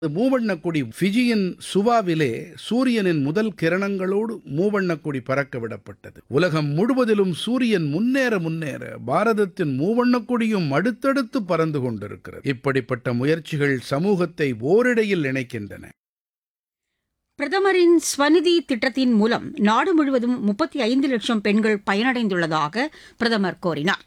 மூவண்ணக் கொடி ஃபிஜியின் சுவாவிலே சூரியனின் முதல் கிரணங்களோடு மூவண்ணக் கொடி பறக்க விடப்பட்டது உலகம் முழுவதிலும் சூரியன் முன்னேற முன்னேற பாரதத்தின் மூவண்ணக் கொடியும் அடுத்தடுத்து பறந்து கொண்டிருக்கிறது இப்படிப்பட்ட முயற்சிகள் சமூகத்தை ஓரிடையில் இணைக்கின்றன பிரதமரின் ஸ்வநிதி திட்டத்தின் மூலம் நாடு முழுவதும் முப்பத்தி ஐந்து லட்சம் பெண்கள் பயனடைந்துள்ளதாக பிரதமர் கூறினார்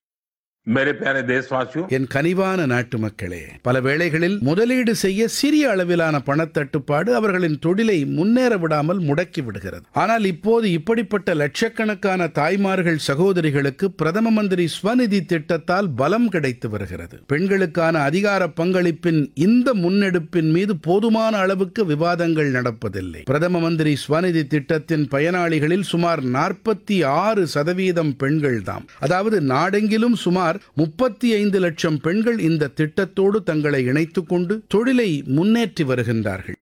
मेरे प्यारे देशवासियों என் கனிவான நாட்டு மக்களே பல வேளைகளில் முதலீடு செய்ய சிறிய அளவிலான பணத்தட்டுப்பாடு அவர்களின் தொழிலை முன்னேற விடாமல் முடக்கி விடுகிறது ஆனால் இப்போது இப்படிப்பட்ட லட்சக்கணக்கான தாய்மார்கள் சகோதரிகளுக்கு பிரதம மந்திரி ஸ்வநிதி திட்டத்தால் பலம் கிடைத்து வருகிறது பெண்களுக்கான அதிகார பங்களிப்பின் இந்த முன்னெடுப்பின் மீது போதுமான அளவுக்கு விவாதங்கள் நடப்பதில்லை பிரதம மந்திரி ஸ்வநிதி திட்டத்தின் பயனாளிகளில் சுமார் நாற்பத்தி ஆறு சதவீதம் பெண்கள்தாம் அதாவது நாடெங்கிலும் சுமார் முப்பத்தி ஐந்து லட்சம் பெண்கள் இந்த திட்டத்தோடு தங்களை இணைத்துக் கொண்டு தொழிலை முன்னேற்றி வருகின்றார்கள்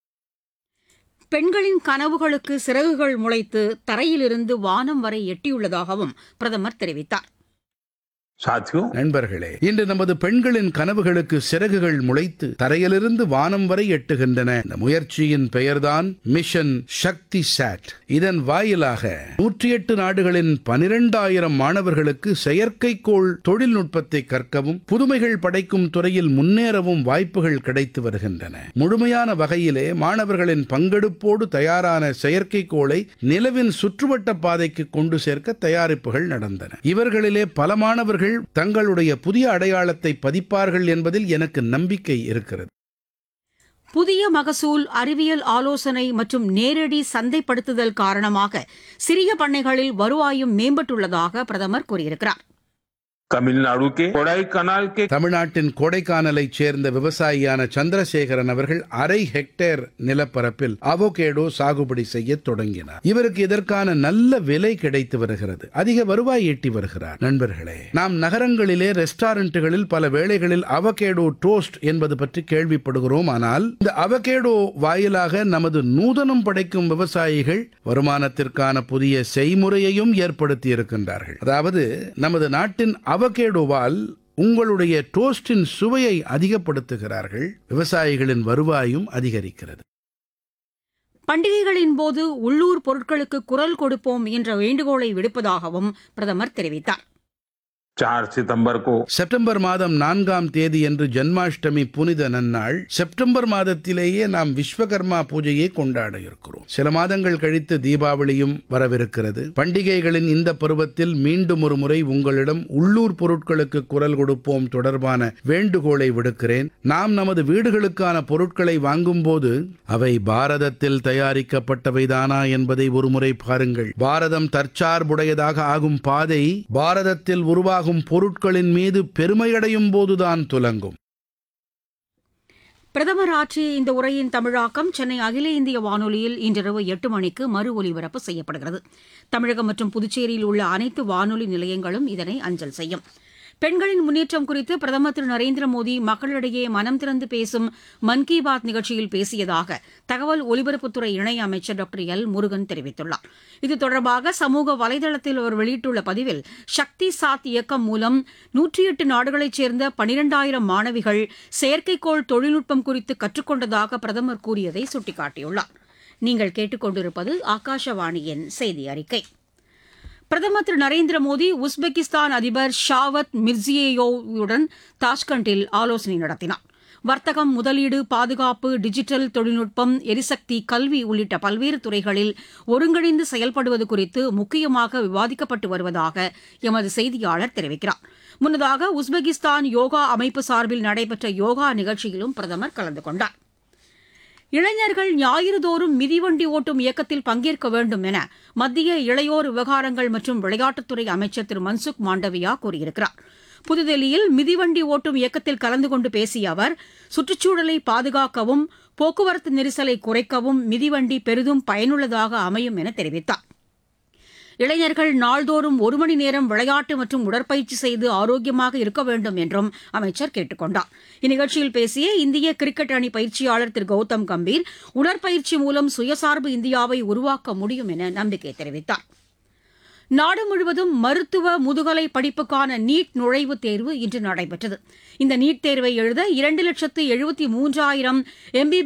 பெண்களின் கனவுகளுக்கு சிறகுகள் முளைத்து தரையிலிருந்து வானம் வரை எட்டியுள்ளதாகவும் பிரதமர் தெரிவித்தார் साथियों நண்பர்களே இன்று நமது பெண்களின் கனவுகளுக்கு சிறகுகள் முளைத்து தரையிலிருந்து வானம் வரை எட்டுகின்றன இந்த முயற்சியின் பெயர்தான் மிஷன் சக்தி சாட் இதன் வாயிலாக நூற்றி எட்டு நாடுகளின் பனிரெண்டாயிரம் மாணவர்களுக்கு செயற்கைக்கோள் தொழில்நுட்பத்தை கற்கவும் புதுமைகள் படைக்கும் துறையில் முன்னேறவும் வாய்ப்புகள் கிடைத்து வருகின்றன முழுமையான வகையிலே மாணவர்களின் பங்கெடுப்போடு தயாரான செயற்கைக்கோளை நிலவின் சுற்றுவட்ட பாதைக்கு கொண்டு சேர்க்க தயாரிப்புகள் நடந்தன இவர்களிலே பல மாணவர்கள் தங்களுடைய புதிய அடையாளத்தை பதிப்பார்கள் என்பதில் எனக்கு நம்பிக்கை இருக்கிறது புதிய மகசூல் அறிவியல் ஆலோசனை மற்றும் நேரடி சந்தைப்படுத்துதல் காரணமாக சிறிய பண்ணைகளில் வருவாயும் மேம்பட்டுள்ளதாக பிரதமர் கூறியிருக்கிறார் तमिलनाडु के कोडाई कनाल के தமிழ்நாட்டின் கொடைக்கானலைச் சேர்ந்த விவசாயியான சந்திரசேகரன் அவர்கள் அரை ஹெக்டேர் நிலப்பரப்பில் அவகேடோ சாகுபடி செய்ய தொடங்கினார் இவருக்கு இதற்கான நல்ல விலை கிடைத்து வருகிறது அதிக வருவாய் ஈட்டி வருகிறார் நண்பர்களே நாம் நகரங்களிலே ரெஸ்டாரண்ட்டுகளில் பல வேளைகளில் அவகேடோ டோஸ்ட் என்பது பற்றி கேள்விப்படுகிறோம் ஆனால் இந்த அவகேடோ வாயிலாக நமது நூதனம் படைக்கும் விவசாயிகள் வருமானத்திற்கான புதிய செய்முறையையும் ஏற்படுத்தி இருக்கின்றார்கள் அதாவது நமது நாட்டின் அவகேடோவால் உங்களுடைய டோஸ்டின் சுவையை அதிகப்படுத்துகிறார்கள் விவசாயிகளின் வருவாயும் அதிகரிக்கிறது பண்டிகைகளின் போது உள்ளூர் பொருட்களுக்கு குரல் கொடுப்போம் என்ற வேண்டுகோளை விடுப்பதாகவும் பிரதமர் தெரிவித்தார் चार सितंबर को செப்டம்பர் மாதம் நான்காம் தேதி என்று ஜன்மாஷ்டமி புனித நன்னாள் செப்டம்பர் மாதத்திலேயே நாம் விஸ்வகர்மா பூஜையை கொண்டாட இருக்கிறோம் சில மாதங்கள் கழித்து தீபாவளியும் வரவிருக்கிறது பண்டிகைகளின் இந்த பருவத்தில் மீண்டும் ஒரு முறை உங்களிடம் உள்ளூர் பொருட்களுக்கு குரல் கொடுப்போம் தொடர்பான வேண்டுகோளை விடுக்கிறேன் நாம் நமது வீடுகளுக்கான பொருட்களை வாங்கும்போது அவை பாரதத்தில் தயாரிக்கப்பட்டவைதானா என்பதை ஒருமுறை பாருங்கள் பாரதம் தற்சார்புடையதாக ஆகும் பாதை பாரதத்தில் உருவாகும் பொருட்களின் மீது பெருமையடையும் போதுதான் துலங்கும் பிரதமர் ஆற்றிய இந்த உரையின் தமிழாக்கம் சென்னை அகில இந்திய வானொலியில் இன்றிரவு எட்டு மணிக்கு மறு ஒலிபரப்பு செய்யப்படுகிறது தமிழகம் மற்றும் புதுச்சேரியில் உள்ள அனைத்து வானொலி நிலையங்களும் இதனை அஞ்சல் செய்யும் பெண்களின் முன்னேற்றம் குறித்து பிரதமர் திரு நரேந்திர மோடி மக்களிடையே மனம் திறந்து பேசும் மன் கி பாத் நிகழ்ச்சியில் பேசியதாக தகவல் ஒலிபரப்புத்துறை இணையமைச்சர் டாக்டர் எல் முருகன் தெரிவித்துள்ளார் இது தொடர்பாக சமூக வலைதளத்தில் அவர் வெளியிட்டுள்ள பதிவில் சக்தி சாத் இயக்கம் மூலம் நூற்றி எட்டு நாடுகளைச் சேர்ந்த பனிரெண்டாயிரம் மாணவிகள் செயற்கைக்கோள் தொழில்நுட்பம் குறித்து கற்றுக்கொண்டதாக பிரதமர் கூறியதை சுட்டிக்காட்டியுள்ளார் நீங்கள் கேட்டுக்கொண்டிருப்பது ஆகாஷவாணியின் செய்தி அறிக்கை பிரதமர் திரு நரேந்திர மோடி உஸ்பெகிஸ்தான் அதிபர் ஷாவத் மிர்சியோவுடன் தாஷ்கண்டில் ஆலோசனை நடத்தினார் வர்த்தகம் முதலீடு பாதுகாப்பு டிஜிட்டல் தொழில்நுட்பம் எரிசக்தி கல்வி உள்ளிட்ட பல்வேறு துறைகளில் ஒருங்கிணைந்து செயல்படுவது குறித்து முக்கியமாக விவாதிக்கப்பட்டு வருவதாக எமது செய்தியாளர் தெரிவிக்கிறார் முன்னதாக உஸ்பெகிஸ்தான் யோகா அமைப்பு சார்பில் நடைபெற்ற யோகா நிகழ்ச்சியிலும் பிரதமர் கலந்து கொண்டார் இளைஞர்கள் ஞாயிறுதோறும் மிதிவண்டி ஓட்டும் இயக்கத்தில் பங்கேற்க வேண்டும் என மத்திய இளையோர் விவகாரங்கள் மற்றும் விளையாட்டுத்துறை அமைச்சர் திரு மன்சுக் மாண்டவியா கூறியிருக்கிறார் புதுதில்லியில் மிதிவண்டி ஓட்டும் இயக்கத்தில் கலந்து கொண்டு பேசிய அவர் சுற்றுச்சூழலை பாதுகாக்கவும் போக்குவரத்து நெரிசலை குறைக்கவும் மிதிவண்டி பெரிதும் பயனுள்ளதாக அமையும் என தெரிவித்தார் இளைஞர்கள் நாள்தோறும் ஒரு மணி நேரம் விளையாட்டு மற்றும் உடற்பயிற்சி செய்து ஆரோக்கியமாக இருக்க வேண்டும் என்றும் அமைச்சர் கேட்டுக் கொண்டார் இந்நிகழ்ச்சியில் பேசிய இந்திய கிரிக்கெட் அணி பயிற்சியாளர் திரு கௌதம் கம்பீர் உடற்பயிற்சி மூலம் சுயசார்பு இந்தியாவை உருவாக்க முடியும் என நம்பிக்கை தெரிவித்தார் நாடு முழுவதும் மருத்துவ முதுகலை படிப்புக்கான நீட் நுழைவுத் தேர்வு இன்று நடைபெற்றது இந்த நீட் தேர்வை எழுத இரண்டு லட்சத்து எழுபத்தி மூன்றாயிரம் எம்பி